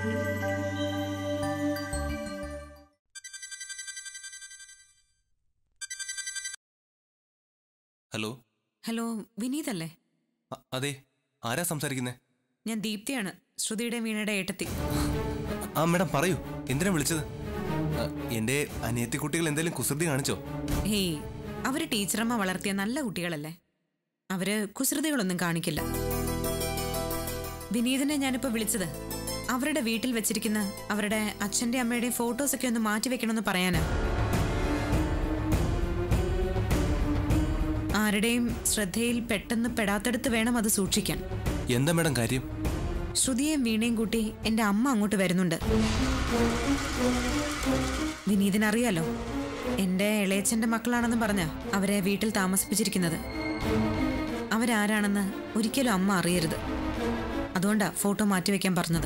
Hello hello വിനീതല്ലേ അ- അതെ ആരാ സംസാരിക്കുന്നേ ഞാൻ ദീപ്തിയാണ് ശ്രുതിയുടെ വീണയുടെ ഏട്ടത്തി ആ മേഡം പറയൂ എന്തിനാ വിളിച്ചത് അ, എന്റെ അനിയത്തി കുട്ടികൾ എന്തെങ്കിലും കുസൃതി കാണിച്ചോ ഹേയ് അവര് ടീച്ചറമ്മ വളർത്തിയ നല്ല കുട്ടികളല്ലേ അവര് കുസൃതികളൊന്നും കാണിക്കില്ല വിനീതിനെ ഞാനിപ്പോ വിളിച്ചത് അവരുടെ വീട്ടിൽ വെച്ചിരിക്കുന്ന അവരുടെ അച്ഛന്റെ അമ്മയുടെയും ഫോട്ടോസ് ഒക്കെ ഒന്ന് മാറ്റി വെക്കണമെന്ന് പറയാനാ ആരുടെയും ശ്രദ്ധയിൽ പെട്ടെന്ന് പെടാത്തടുത്ത് വേണം അത് സൂക്ഷിക്കാൻ എന്താ മേഡം കാര്യം ശ്രുതിയെയും വീണയും കൂട്ടി എന്റെ അമ്മ അങ്ങോട്ട് വരുന്നുണ്ട് വിനീതിനറിയാലോ എന്റെ ഇളയച്ചന്റെ മക്കളാണെന്ന് പറഞ്ഞ അവരെ വീട്ടിൽ താമസിപ്പിച്ചിരിക്കുന്നത് അവരാരാണെന്ന് ഒരിക്കലും അമ്മ അറിയരുത് അതുകൊണ്ടാ ഫോട്ടോ മാറ്റിവെക്കാൻ പറഞ്ഞത്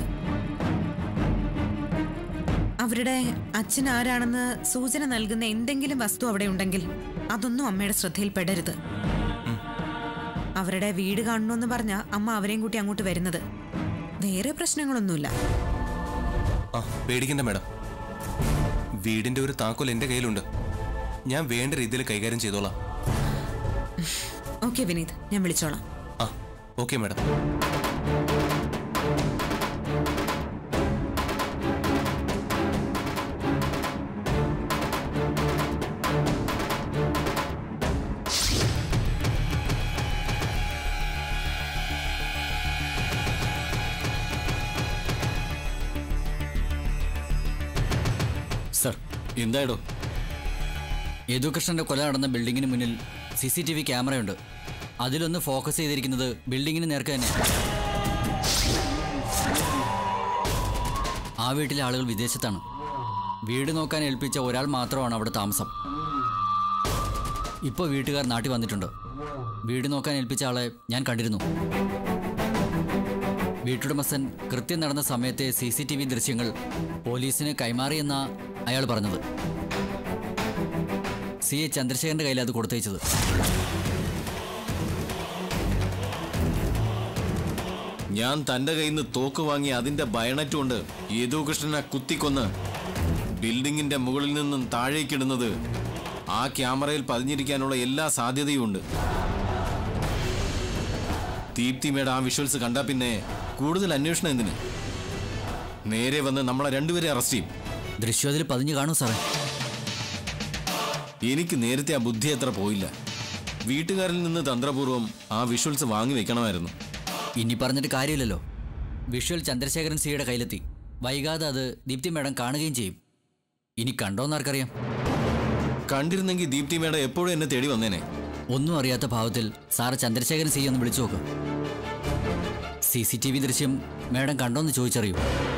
അവരുടെ അച്ഛൻ ആരാണെന്ന് സൂചന നൽകുന്ന എന്തെങ്കിലും വസ്തു അവിടെ ഉണ്ടെങ്കിൽ അതൊന്നും അമ്മയുടെ ശ്രദ്ധയിൽ പെടരുത് അവരുടെ വീട് കാണണമെന്ന് പറഞ്ഞ അമ്മ അവരെയും കൂട്ടി അങ്ങോട്ട് വരുന്നത് വേറെ പ്രശ്നങ്ങളൊന്നുമില്ല ആ പേടിക്കണ്ട മേഡം വീടിന്റെ ഒരു താക്കോൽ എന്റെ കയ്യിലുണ്ട് ഞാൻ വേണ്ട രീതിയിൽ കൈകാര്യം ചെയ്തോളാം ഓക്കെ വിനീത് ഞാൻ വിളിച്ചോളാം ആ ഓക്കെ മേഡം സർ എന്തായിടോ യദുകൃഷ്ണന്റെ കൊല നടന്ന ബിൽഡിങ്ങിന് മുന്നിൽ സി സി ടി വി ക്യാമറയുണ്ട് അതിലൊന്ന് ഫോക്കസ് ചെയ്തിരിക്കുന്നത് ബിൽഡിങ്ങിന് നേർക്ക് തന്നെ ആ വീട്ടിലെ ആളുകൾ വിദേശത്താണ് വീട് നോക്കാൻ ഏൽപ്പിച്ച ഒരാൾ മാത്രമാണ് അവിടെ താമസം ഇപ്പോൾ വീട്ടുകാർ നാട്ടിൽ വന്നിട്ടുണ്ട് വീട് നോക്കാൻ ഏൽപ്പിച്ച ആളെ ഞാൻ കണ്ടിരുന്നു വീട്ടുടമസ്ഥൻ കൃത്യം നടന്ന സമയത്തെ സി സി ടി വി ദൃശ്യങ്ങൾ പോലീസിന് കൈമാറിയെന്ന അയാൾ പറഞ്ഞത് സി എ ചന്ദ്രശേഖരന്റെ കയ്യിൽ അത് കൊടുത്തയച്ചത് ഞാൻ തന്റെ കയ്യിൽ നിന്ന് തോക്ക് വാങ്ങി അതിന്റെ ബയണറ്റ് കൊണ്ട് യദുകൃഷ്ണനെ കുത്തിക്കൊന്ന് ബിൽഡിങ്ങിന്റെ മുകളിൽ നിന്നും താഴേക്കിടുന്നത് ആ ക്യാമറയിൽ പതിഞ്ഞിരിക്കാനുള്ള എല്ലാ സാധ്യതയും ഉണ്ട് ദീപ്തിമേടെ ആ വിഷ്വൽസ് കണ്ടാ പിന്നെ കൂടുതൽ അന്വേഷണം എന്തിന് നേരെ വന്ന് നമ്മളെ രണ്ടുപേരെ അറസ്റ്റ് ചെയ്യും ദൃശ്യം അതിൽ പതിഞ്ഞു കാണൂ സാറേ എനിക്ക് നേരത്തെ ആ ബുദ്ധി അത്ര പോയില്ല വീട്ടുകാരിൽ നിന്ന് തന്ത്രപൂർവ്വം ആ വിഷ്വൽസ് വാങ്ങി വെക്കണമായിരുന്നു ഇനി പറഞ്ഞിട്ട് കാര്യമില്ലല്ലോ വിഷ്വൽ ചന്ദ്രശേഖരൻ സിയുടെ കയ്യിലെത്തി വൈകാതെ അത് ദീപ്തി മേഡം കാണുകയും ചെയ്യും ഇനി കണ്ടോന്നാർക്കറിയാം കണ്ടിരുന്നെങ്കിൽ ദീപ്തി മേഡം എപ്പോഴും എന്നെ തേടി വന്നേനെ ഒന്നും അറിയാത്ത ഭാവത്തിൽ സാറ് ചന്ദ്രശേഖരൻ സി ഒന്ന് വിളിച്ചു നോക്ക് സി സി ടി വി ദൃശ്യം മേഡം കണ്ടോന്ന് ചോദിച്ചറിയൂ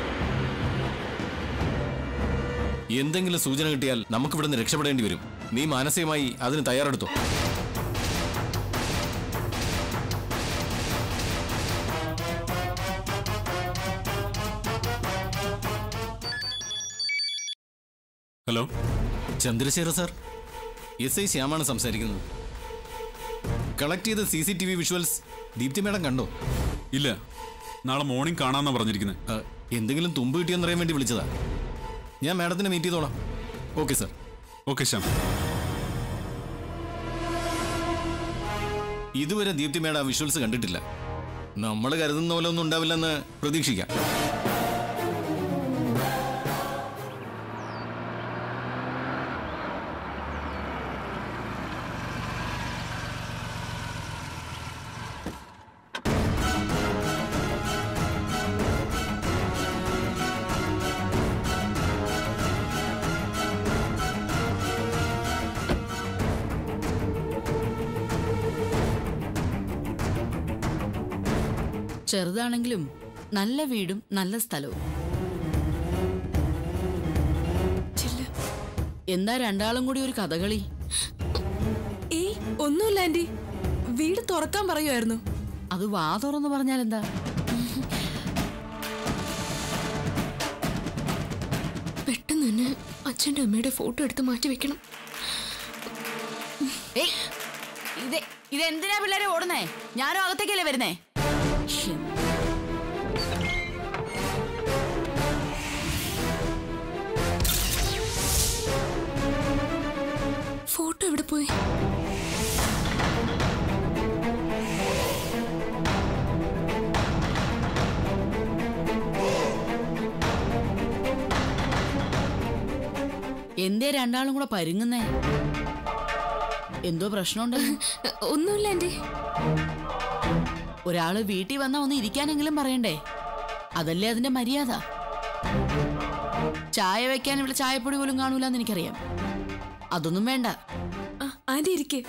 എന്തെങ്കിലും സൂചന കിട്ടിയാൽ നമുക്ക് ഇവിടുന്ന് രക്ഷപ്പെടേണ്ടി വരും നീ മാനസികമായി അതിന് തയ്യാറെടുത്തോ hello Chandrasekhar sir S I ശ്യാമാണ് സംസാരിക്കുന്നത് കളക്ട് ചെയ്ത C C T V visuals Deepthi madam കണ്ടോ ഇല്ല നാളെ മോർണിംഗ് കാണാമെന്നാ പറഞ്ഞിരിക്കുന്നത് ആ, എന്തെങ്കിലും തുമ്പ് കിട്ടിയെന്നറിയാൻ വേണ്ടി വിളിച്ചതാ ഞാൻ മാഡത്തിനെ മീറ്റ് ചെയ്തോളാം ഓക്കെ സാർ ഓക്കെ ശ്യാം ഇതുവരെ ദീപ്തി മേഡം ആ വിഷ്വൽസ് കണ്ടിട്ടില്ല നമ്മൾ കരുതുന്ന പോലെ ഒന്നും ഉണ്ടാവില്ലെന്ന് പ്രതീക്ഷിക്കാം ചെറുതാണെങ്കിലും നല്ല വീടും നല്ല സ്ഥലവും എന്താ രണ്ടാളും കൂടി ഒരു കഥകളി ഏയ് ഒന്നുമില്ല ആന്റി വീട് തുറക്കാൻ പറയുമായിരുന്നു അത് വാ തുറന്ന് പറഞ്ഞാൽ എന്താ പെട്ടെന്ന് തന്നെ അച്ഛൻ്റെ അമ്മയുടെ ഫോട്ടോ എടുത്ത് മാറ്റി വെക്കണം ഏയ് ഇത് ഇതെന്തിനാ പിള്ളേരെ ഓടുന്നേ ഞാനും അകത്തേക്കല്ലേ വരുന്നേ ശ്ശെ. പോയി എന്തേ രണ്ടാളും കൂടെ പരുങ്ങുന്നേ എന്തോ പ്രശ്നമുണ്ടല്ലോ ഒന്നുമില്ല ആന്റി ഒരാള് വീട്ടിൽ വന്നാ ഒന്ന് ഇരിക്കാനെങ്കിലും പറയണ്ടേ അതല്ലേ അതിന്റെ മര്യാദ ചായ വെക്കാൻ ഇവിടെ ചായപ്പൊടി പോലും കാണൂലെന്ന് എനിക്കറിയാം അതൊന്നും വേണ്ട ആ, ആന്റി ഇരിക്കേ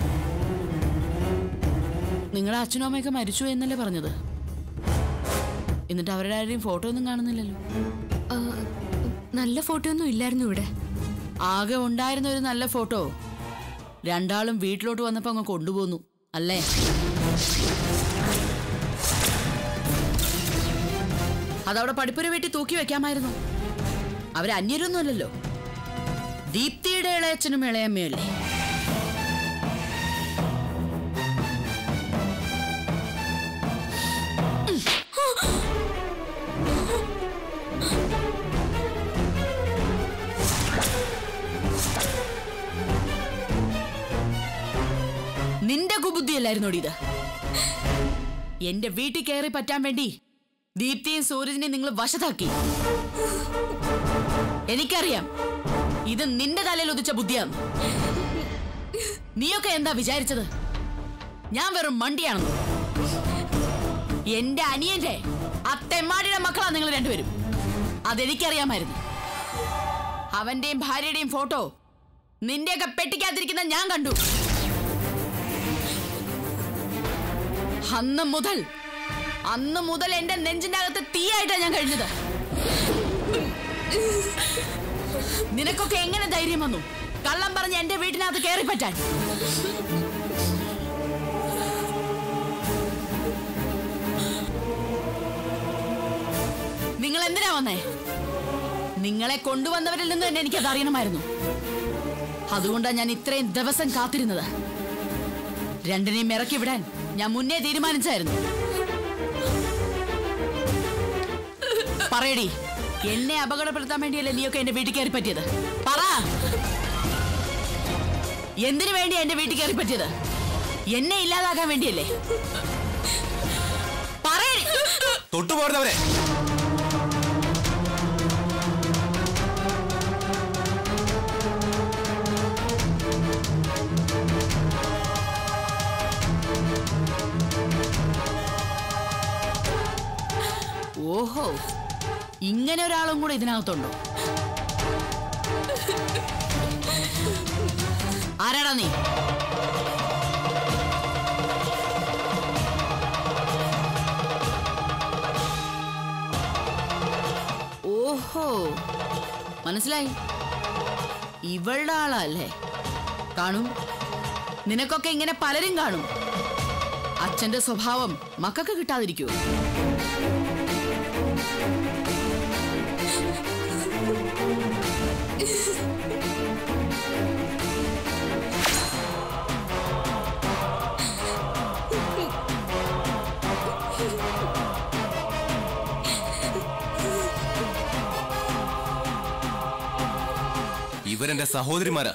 നിങ്ങളുടെ അച്ഛനും അമ്മയൊക്കെ മരിച്ചു എന്നല്ലേ പറഞ്ഞത് എന്നിട്ട് അവരുടെ ആരുടെയും ഫോട്ടോ ഒന്നും കാണുന്നില്ലല്ലോ നല്ല ഫോട്ടോ ഒന്നും ഇല്ലായിരുന്നു ഇവിടെ ആകെ ഉണ്ടായിരുന്ന ഒരു നല്ല ഫോട്ടോ രണ്ടാളും വീട്ടിലോട്ട് വന്നപ്പോ അങ്ങ് കൊണ്ടുപോന്നു അല്ലേ അതവിടെ പഠിപ്പുര വീട്ടിൽ തൂക്കി വെക്കാമായിരുന്നു അവര് അന്യരൊന്നുമല്ലല്ലോ ദീപ്തിയുടെ ഇളയച്ചനും ഇളയമ്മയല്ലേ നിന്റെ കുബുദ്ധിയല്ലായിരുന്നോടി ഇത് എന്റെ വീട്ടിൽ കയറി പറ്റാൻ വേണ്ടി ദീപ്തിയും സൂരജിനെയും നിങ്ങൾ വശത്താക്കി എനിക്കറിയാം ഇത് നിന്റെ തലയിൽ ഉദിച്ച ബുദ്ധിയാണ് നീയൊക്കെ എന്താ വിചാരിച്ചത് ഞാൻ വെറും മണ്ടിയാണെന്ന് എന്റെ അനിയന്റെ ആ തെമ്മാടിയുടെ മക്കളാ നിങ്ങൾ രണ്ടുപേരും അതെനിക്കറിയാമായിരുന്നു അവന്റെയും ഭാര്യയുടെയും ഫോട്ടോ നിന്റെയൊക്കെ പെട്ടിക്കാതിരിക്കുന്ന ഞാൻ കണ്ടു അന്ന് മുതൽ അന്ന് മുതൽ എന്റെ നെഞ്ചിന്റെ അകത്ത് തീയായിട്ടാ ഞാൻ കഴിഞ്ഞത് നിനക്കൊക്കെ എങ്ങനെ ധൈര്യം വന്നു കള്ളം പറഞ്ഞ് എന്റെ വീട്ടിനകത്ത് കയറി പറ്റാൻ നിങ്ങൾ എന്തിനാ വന്നേ നിങ്ങളെ കൊണ്ടുവന്നവരിൽ നിന്ന് തന്നെ എനിക്കത് അറിയണമായിരുന്നു അതുകൊണ്ടാണ് ഞാൻ ഇത്രയും ദിവസം കാത്തിരുന്നത് രണ്ടിനെയും ഇറക്കി വിടാൻ ഞാൻ മുന്നേ തീരുമാനിച്ചായിരുന്നു പറയടി എന്നെ അപകടപ്പെടുത്താൻ വേണ്ടിയല്ലേ നീയൊക്കെ എന്റെ വീട്ടിൽ കയറി പറ്റിയത് പറ എന്തിനു വേണ്ടിയാ എന്റെ വീട്ടിൽ കയറി പറ്റിയത് എന്നെ ഇല്ലാതാക്കാൻ വേണ്ടിയല്ലേ പറയടി തൊട്ടുപോരുന്നവരെ ഓഹോ ഇങ്ങനെ ഒരാളും കൂടെ ഇതിനകത്തുണ്ടോ ആരാടാ നീ ഓഹോ മനസ്സിലായി ഇവളുടെ ആളല്ലേ കാണും നിനക്കൊക്കെ ഇങ്ങനെ പലരും കാണും അച്ഛന്റെ സ്വഭാവം മക്കൾക്ക് കിട്ടാതിരിക്കൂ ഇവരെന്റെ സഹോദരിമാരാ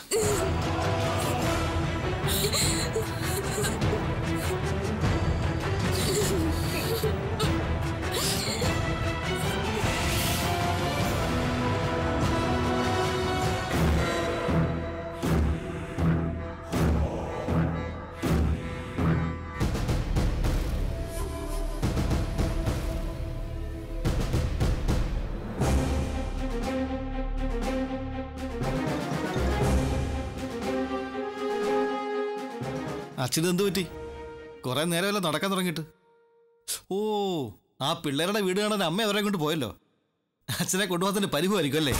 അച്ഛന് എന്ത് പറ്റി കുറെ നേരമല്ല നടക്കാൻ തുടങ്ങിയിട്ട് ഓ ആ പിള്ളേരുടെ വീട് കാണാൻ അമ്മ അവരെ കൊണ്ട് പോയല്ലോ അച്ഛനെ കൊണ്ടുപോകാത്തതിന്റെ പരിഭവമായിരിക്കും അല്ലേ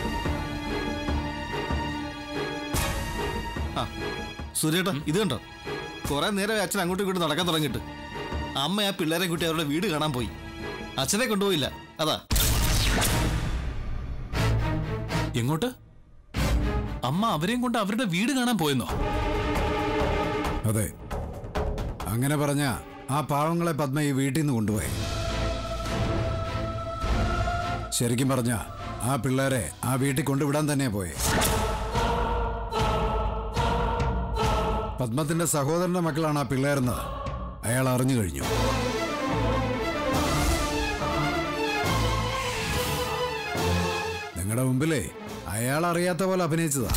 ആ സുരേട്ടാ ഇത് കണ്ടോ കുറെ നേരം അച്ഛൻ അങ്ങോട്ടും ഇങ്ങോട്ടും നടക്കാൻ തുടങ്ങിയിട്ട് അമ്മ ആ പിള്ളേരെ കൂട്ടി അവരുടെ വീട് കാണാൻ പോയി അച്ഛനെ കൊണ്ടുപോയില്ല അതാ എങ്ങോട്ട് അമ്മ അവരെയും കൊണ്ട് അവരുടെ വീട് കാണാൻ പോയെന്നോ അതെ അങ്ങനെ പറഞ്ഞ ആ പാവങ്ങളെ പത്മ ഈ വീട്ടിൽ നിന്ന് കൊണ്ടുപോയി ശരിക്കും പറഞ്ഞ ആ പിള്ളേരെ ആ വീട്ടിൽ കൊണ്ടുവിടാൻ തന്നെ പോയെ പത്മത്തിന്റെ സഹോദരന്റെ മക്കളാണ് ആ പിള്ളേരെന്ന് അയാൾ അറിഞ്ഞു കഴിഞ്ഞു നിങ്ങളുടെ മുമ്പിലേ അയാൾ അറിയാത്ത പോലെ അഭിനയിച്ചതാ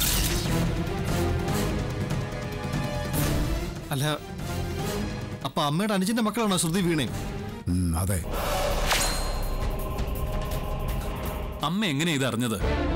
അല്ല അപ്പൊ അമ്മയുടെ അനുജന്റെ മക്കളാണോ ശ്രുതി വീണേ ഉം, അതെ അമ്മ എങ്ങനെ ഇത് അറിഞ്ഞത്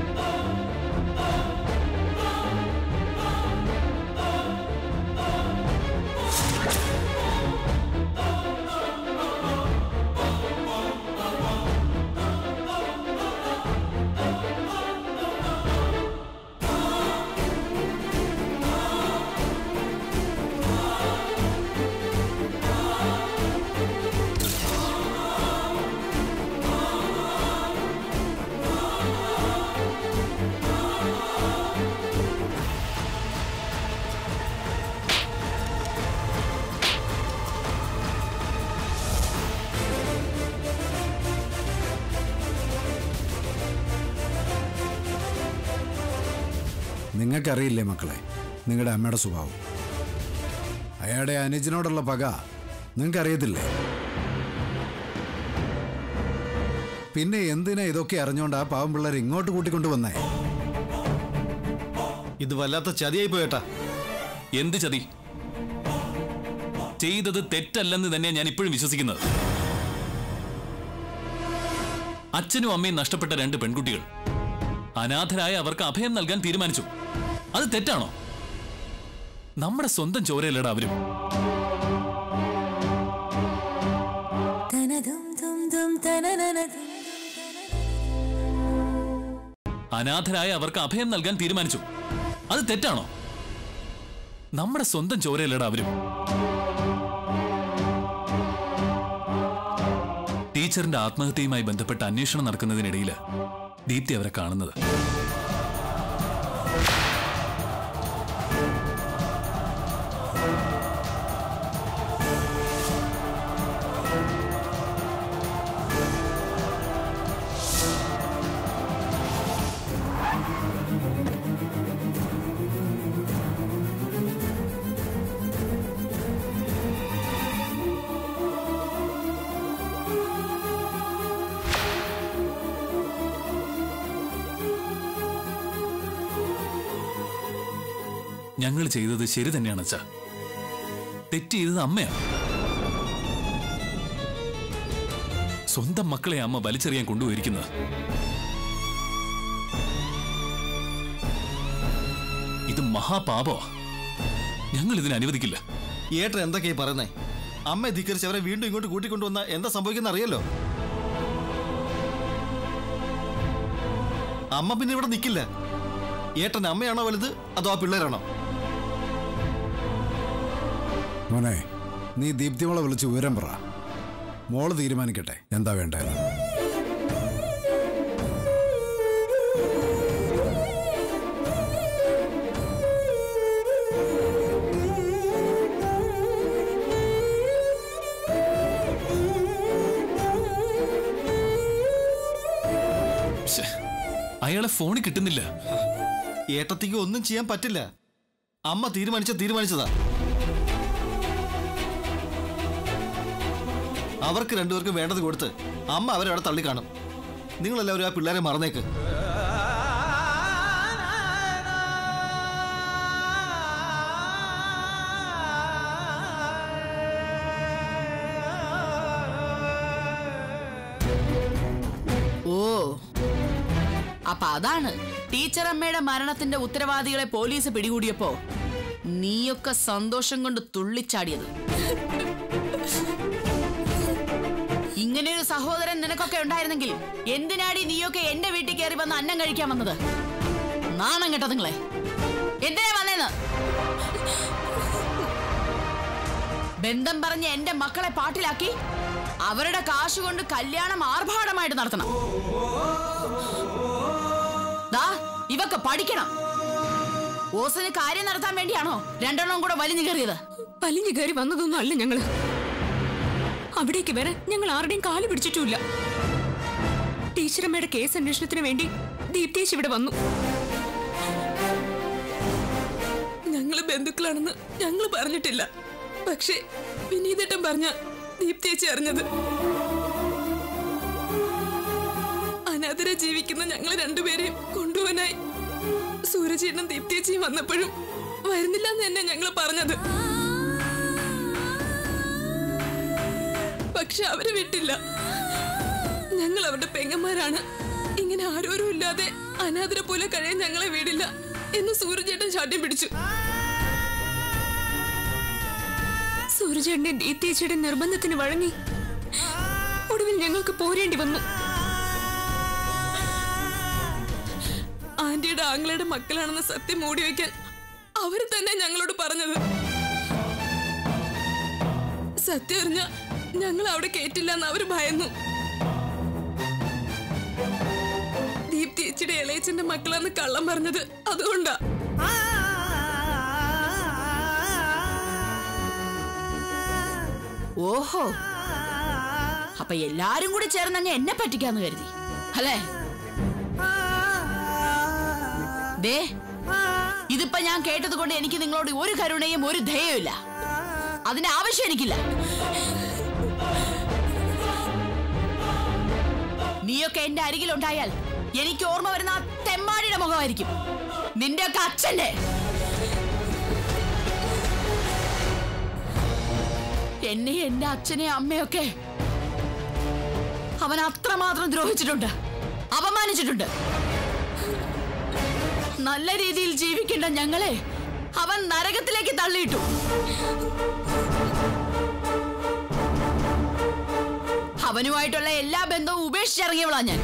നിങ്ങൾക്കറിയില്ലേ മക്കളെ നിങ്ങളുടെ അമ്മയുടെ സ്വഭാവം അയാളുടെ അനുജനോടുള്ള പക നിങ്ങൾക്കറിയത്തില്ലേ പിന്നെ എന്തിനാ ഇതൊക്കെ അറിഞ്ഞുകൊണ്ട് ആ പാവം പിള്ളേർ ഇങ്ങോട്ട് കൂട്ടിക്കൊണ്ടുവന്നേ ഇത് വല്ലാത്ത ചതിയായി പോയേട്ടാ എന്ത് ചതി ചെയ്തത് തെറ്റല്ലെന്ന് തന്നെ ഞാൻ ഇപ്പോഴും വിശ്വസിക്കുന്നത് അച്ഛനും അമ്മയും നഷ്ടപ്പെട്ട രണ്ട് പെൺകുട്ടികൾ അനാഥരായ അവർക്ക് അഭയം നൽകാൻ തീരുമാനിച്ചു അത് തെറ്റാണോ നമ്മുടെ സ്വന്തം ചോരയല്ലടാ അവരും അനാഥരായ അവർക്ക് അഭയം നൽകാൻ തീരുമാനിച്ചു അത് തെറ്റാണോ നമ്മുടെ സ്വന്തം ചോരയല്ലടാ അവരും ടീച്ചറിന്റെ ആത്മഹത്യയുമായി ബന്ധപ്പെട്ട അന്വേഷണം നടക്കുന്നതിനിടയിൽ ദീപ്തി അവരെ കാണുന്നത് ഞങ്ങൾ ചെയ്തത് ശരി തന്നെയാണ് അച്ഛാ തെറ്റ് ചെയ്തത് അമ്മയാണ് സ്വന്തം മക്കളെ അമ്മ വലിച്ചെറിയാൻ കൊണ്ടുപോയിരിക്കുന്നത് ഇത് മഹാപാപമാ ഞങ്ങൾ ഇതിനെ അനുവദിക്കില്ല ഏട്ടൻ എന്തൊക്കെയായി പറയുന്നേ അമ്മയെ ധിക്കരിച്ച് അവരെ വീണ്ടും ഇങ്ങോട്ട് കൂട്ടിക്കൊണ്ടുവന്ന എന്താ സംഭവിക്കുന്ന അറിയല്ലോ അമ്മ പിന്നെ ഇവിടെ നിൽക്കില്ല ഏട്ടൻ അമ്മയാണോ വലുത് അതോ ആ പിള്ളേരാണോ മോനെ നീ ദീപ്തിമോളെ വിളിച്ച് വിവരം പറ മോള് തീരുമാനിക്കട്ടെ എന്താ വേണ്ടത് ശ്ശെ, അയാളെ ഫോണിൽ കിട്ടുന്നില്ല ഏട്ടത്തിക്ക് ഒന്നും ചെയ്യാൻ പറ്റില്ല അമ്മ തീരുമാനിച്ച തീരുമാനിച്ചതാ അവർക്ക് രണ്ടുപേർക്കും വേണ്ടത് കൊടുത്ത് അമ്മ അവരെ അവിടെ തള്ളിക്കാണും നിങ്ങളെല്ലാവരും ആ പിള്ളേരെ മറന്നേക്ക് ഓ അപ്പൊ അതാണ് ടീച്ചർ അമ്മയുടെ മരണത്തിന്റെ ഉത്തരവാദികളെ പോലീസ് പിടികൂടിയപ്പോ നീയൊക്കെ സന്തോഷം കൊണ്ട് തുള്ളിച്ചാടിയത് ഇങ്ങനെയൊരു സഹോദരൻ നിനക്കൊക്കെ ഉണ്ടായിരുന്നെങ്കിൽ എന്തിനാടി നീയൊക്കെ എന്റെ വീട്ടിൽ കയറി വന്ന് അന്നം കഴിക്കാൻ വന്നത് നാണം കേട്ടോ നിങ്ങളെ എന്തിനാ വന്നേന്ന് ബന്ധം പറഞ്ഞ് എന്റെ മക്കളെ പാട്ടിലാക്കി അവരുടെ കാശ് കൊണ്ട് കല്യാണം ആർഭാടമായിട്ട് നടത്തണം ദാ ഇവക്ക് പഠിക്കണം ഓസിന് കാര്യം നടത്താൻ വേണ്ടിയാണോ രണ്ടെണ്ണം കൂടെ വലിഞ്ഞു കയറിയത് വലിഞ്ഞു കയറി വന്നതൊന്നും അല്ല ഞങ്ങള് അവിടേക്ക് വരാൻ ഞങ്ങൾ ആരുടെയും കാല് പിടിച്ചിട്ടുമില്ല ടീച്ചറമ്മയുടെ കേസ് അന്വേഷണത്തിന് വേണ്ടി ദീപ്തേശ് ഇവിടെ വന്നു ഞങ്ങൾ ബന്ധുക്കളാണെന്ന് ഞങ്ങൾ പറഞ്ഞിട്ടില്ല പക്ഷേ വിനീതേട്ടൻ പറഞ്ഞ ദീപ്തിയേച്ചി അറിഞ്ഞത് അനാഥരെ ജീവിക്കുന്ന ഞങ്ങൾ രണ്ടുപേരെയും കൊണ്ടുപോകാനായി സൂരജീനും ദീപ്തിയേച്ചിയും വന്നപ്പോഴും വരുന്നില്ല എന്ന് തന്നെ ഞങ്ങൾ പറഞ്ഞത് പക്ഷെ അവരെ വിട്ടില്ല ഞങ്ങൾ അവരുടെ പെങ്ങന്മാരാണ് ഇങ്ങനെ ആരോരും ഇല്ലാതെ അനാഥരെ പോലെ കഴിയാൻ ഞങ്ങളെ വീടില്ല എന്ന് സൂരജേട്ടൻ ശാഠ്യം പിടിച്ചു സൂരജേട്ടന്റെ ദീപ്തിയേച്ചിയുടെ നിർബന്ധത്തിന് വഴങ്ങി ഒടുവിൽ ഞങ്ങൾക്ക് പോരേണ്ടി വന്നു ആന്റിയുടെ ആംഗ്ലയുടെ മക്കളാണെന്ന് സത്യം മൂടി വയ്ക്കാൻ അവർ തന്നെ ഞങ്ങളോട് പറഞ്ഞത് സത്യം അറിഞ്ഞ ഞങ്ങൾ അവിടെ കേറ്റില്ല എന്ന് അവര് ഭയന്നു ദീപ്തി ചേച്ചിയുടെ ഇളയച്ചന്റെ മക്കളാന്ന് കള്ളം പറഞ്ഞത് അതുകൊണ്ടാ ഓഹോ അപ്പൊ എല്ലാരും കൂടി ചേർന്ന് അങ്ങ് എന്നെ പറ്റിക്കാന്ന് കരുതി അല്ലേ ദേ ഇതിപ്പോ ഞാൻ കേട്ടത് കൊണ്ട് എനിക്ക് നിങ്ങളോട് ഒരു കരുണയും ഒരു ദയവും ഇല്ല അതിന്റെ ആവശ്യം എനിക്കില്ല നീയൊക്കെ എന്റെ അരികിലുണ്ടായാൽ എനിക്ക് ഓർമ്മ വരുന്ന ആ തെമ്മാടിയുടെ മുഖമായിരിക്കും നിന്റെയൊക്കെ അച്ഛന്റെ എന്നെ എന്റെ അച്ഛനെ അമ്മയൊക്കെ അവൻ അത്രമാത്രം ദ്രോഹിച്ചിട്ടുണ്ട് അപമാനിച്ചിട്ടുണ്ട് നല്ല രീതിയിൽ ജീവിക്കേണ്ട ഞങ്ങളെ അവൻ നരകത്തിലേക്ക് തള്ളിയിട്ടു അവനുമായിട്ടുള്ള എല്ലാ ബന്ധവും ഉപേക്ഷിച്ചിറങ്ങിയവളാ ഞാൻ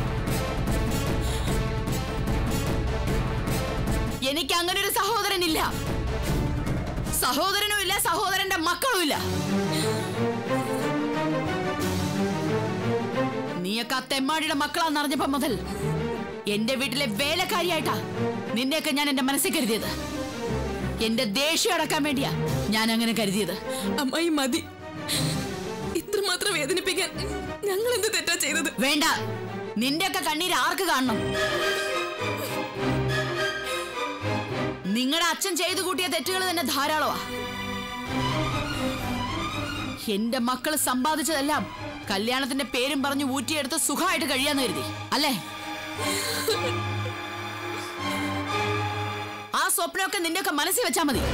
എനിക്ക് അങ്ങനെ ഒരു സഹോദരനില്ല സഹോദരനും ഇല്ല സഹോദരന്റെ മക്കളും ഇല്ല നീയൊക്കെ ആ തെമ്മാടിയുടെ മക്കളാന്ന് അറിഞ്ഞപ്പോ മുതൽ എന്റെ വീട്ടിലെ വേലക്കാരിയായിട്ടാ നിന്നെയൊക്കെ ഞാൻ എന്റെ മനസ്സിൽ കരുതിയത് എന്റെ ദേഷ്യം അടക്കാൻ വേണ്ടിയാ ഞാൻ അങ്ങനെ കരുതിയത് അമ്മായി മതി ഇത്രമാത്രം വേദനിപ്പിക്കാൻ ഞങ്ങൾ എന്ത് തെറ്റാ ചെയ്തത് വേണ്ട നിന്റെയൊക്കെ കണ്ണീര് ആർക്ക് കാണണം നിങ്ങളുടെ അച്ഛൻ ചെയ്തു കൂട്ടിയ തെറ്റുകൾ തന്നെ ധാരാളമാ എന്റെ മക്കൾ സമ്പാദിച്ചതെല്ലാം കല്യാണത്തിന്റെ പേരും പറഞ്ഞു ഊറ്റിയെടുത്ത് സുഖമായിട്ട് കഴിയാന്ന് കരുതി അല്ലേ ആ സ്വപ്നമൊക്കെ നിന്റെയൊക്കെ മനസ്സിൽ വെച്ചാ മതി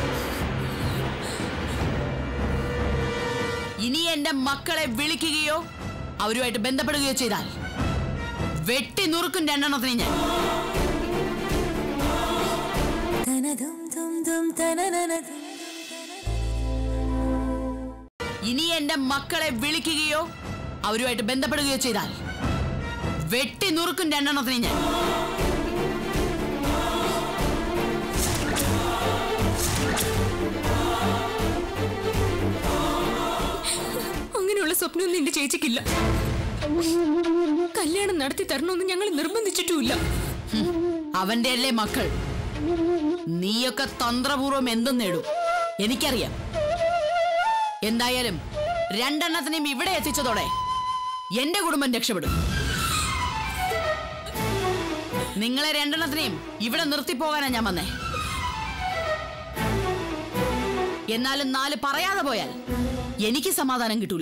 ഇനി എന്റെ മക്കളെ വിളിക്കുകയോ അവരുമായിട്ട് ബന്ധപ്പെടുകയോ ചെയ്താൽ വെട്ടി നുറുക്കും രണ്ടെണ്ണത്തിന് ഞാൻ ഇനി എന്റെ മക്കളെ വിളിക്കുകയോ അവരുമായിട്ട് ബന്ധപ്പെടുകയോ ചെയ്താൽ വെട്ടി നുറുക്കും രണ്ടെണ്ണത്തിന് ഞാൻ അങ്ങനെയുള്ള സ്വപ്നമൊന്നും എന്റെ ചേച്ചിക്കില്ല കല്യാണം നടത്തി തരണമെന്ന് ഞങ്ങൾ നിർബന്ധിച്ചിട്ടുമില്ല അവന്റെ അല്ലേ മക്കൾ നീയൊക്കെ തന്ത്രപൂർവം എന്തും നേടും എനിക്കറിയാം എന്തായാലും രണ്ടെണ്ണത്തിനെയും ഇവിടെ എത്തിച്ചതോടെ എന്റെ കുടുംബം രക്ഷപ്പെടും നിങ്ങളെ രണ്ടെണ്ണത്തിനെയും ഇവിടെ നിർത്തിപ്പോകാനാ ഞാൻ വന്നേ എന്നാലും നാല് പറയാതെ പോയാൽ എനിക്ക് സമാധാനം കിട്ടൂല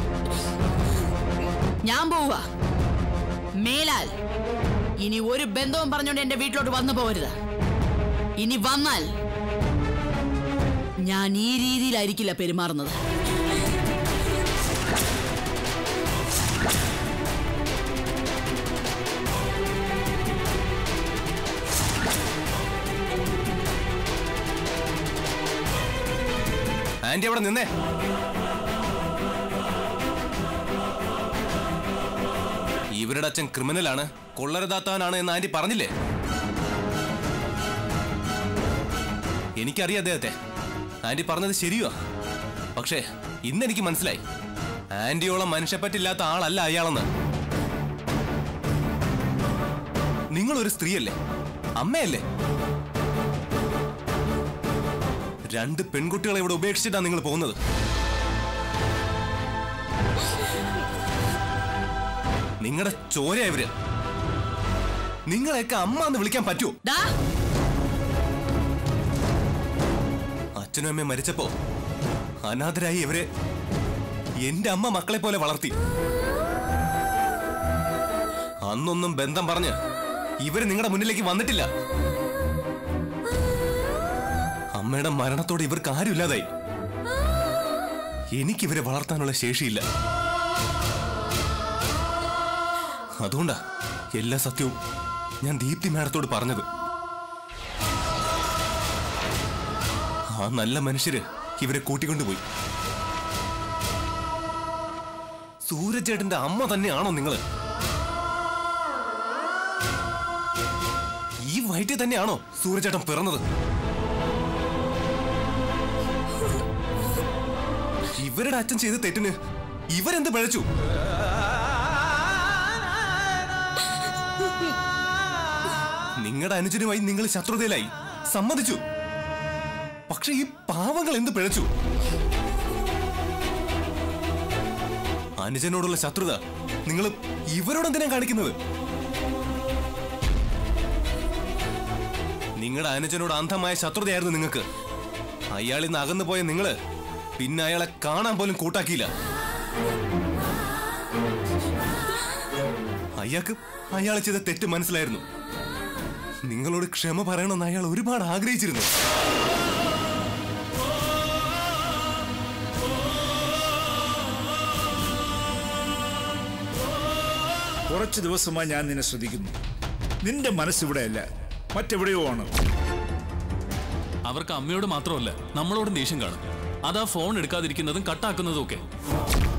ഞാൻ പോവുക മേലാൽ ഇനി ഒരു ബന്ധവും പറഞ്ഞുകൊണ്ട് എന്റെ വീട്ടിലോട്ട് വന്നു പോകരുത് ഇനി വന്നാൽ ഞാൻ ഈ രീതിയിലായിരിക്കില്ല പെരുമാറുന്നത് ആന്റി അവിടെ നിന്നേ ഇവരുടെ അച്ഛൻ ക്രിമിനലാണ് കൊള്ളരുതാത്തവനാണ് എന്ന് ആന്റി പറഞ്ഞില്ലേ എനിക്കറിയാം അദ്ദേഹത്തെ ആന്റി പറഞ്ഞത് ശരിയോ പക്ഷേ ഇന്ന് എനിക്ക് മനസ്സിലായി ആന്റിയോളം മനുഷ്യപ്പറ്റില്ലാത്ത ആളല്ല അയാളെന്ന് നിങ്ങളൊരു സ്ത്രീയല്ലേ അമ്മയല്ലേ രണ്ട് പെൺകുട്ടികളെ ഇവിടെ ഉപേക്ഷിച്ചിട്ടാണ് നിങ്ങൾ പോകുന്നത് നിങ്ങളുടെ ചോര ഇവര് നിങ്ങളെയൊക്കെ അമ്മ എന്ന് വിളിക്കാൻ പറ്റുമോ ദാ അച്ഛനും അമ്മയും മരിച്ചപ്പോ അനാഥരായി ഇവരെ എന്റെ അമ്മ മക്കളെ പോലെ വളർത്തി അന്നൊന്നും ബന്ധം പറഞ്ഞ് ഇവര് നിങ്ങളുടെ മുന്നിലേക്ക് വന്നിട്ടില്ല അമ്മയുടെ മരണത്തോടെ ഇവർക്ക് ആരുമില്ലാതായി എനിക്കിവരെ വളർത്താനുള്ള ശേഷിയില്ല അതുകൊണ്ടാ എല്ലാ സത്യവും ഞാൻ ദീപ്തി മാഡത്തോട് പറഞ്ഞത് ആ നല്ല മനുഷ്യര് ഇവരെ കൂട്ടിക്കൊണ്ടുപോയി സൂരജേട്ടന്റെ അമ്മ തന്നെയാണോ നിങ്ങള് ഈ വയറ്റിൽ തന്നെയാണോ സൂരജേട്ടൻ പിറന്നത് ഇവരുടെ അച്ഛൻ ചെയ്ത തെറ്റിന് ഇവരെന്ത് പിഴച്ചു നിങ്ങളുടെ അനുജനുമായി നിങ്ങൾ ശത്രുതയിലായി സമ്മതിച്ചു പക്ഷെ ഈ പാവങ്ങൾ എന്ത് പിഴച്ചു അനുജനോടുള്ള ശത്രുത നിങ്ങൾ ഇവരോട് എന്തിനാ കാണിക്കുന്നത് നിങ്ങളുടെ അനുജനോട് അന്ധമായ ശത്രുതയായിരുന്നു നിങ്ങൾക്ക് അയാളിൽ നിന്ന് അകന്നു പോയ നിങ്ങള് പിന്നെ അയാളെ കാണാൻ പോലും കൂട്ടാക്കിയില്ല അയാൾക്ക് അയാൾ ചെയ്ത തെറ്റ് മനസ്സിലായിരുന്നു നിങ്ങളോട് ക്ഷമ പറയണമെന്ന് അയാൾ ഒരുപാട് ആഗ്രഹിച്ചിരുന്നു കുറച്ച് ദിവസമായി ഞാൻ നിന്നെ ശ്രദ്ധിക്കുന്നു നിന്റെ മനസ്സിവിടെയല്ല മറ്റെവിടെയോ ആണ് അവർക്ക് അമ്മയോട് മാത്രമല്ല നമ്മളോടും ദേഷ്യം കാണും അതാ ഫോൺ എടുക്കാതിരിക്കുന്നതും കട്ടാക്കുന്നതും ഒക്കെ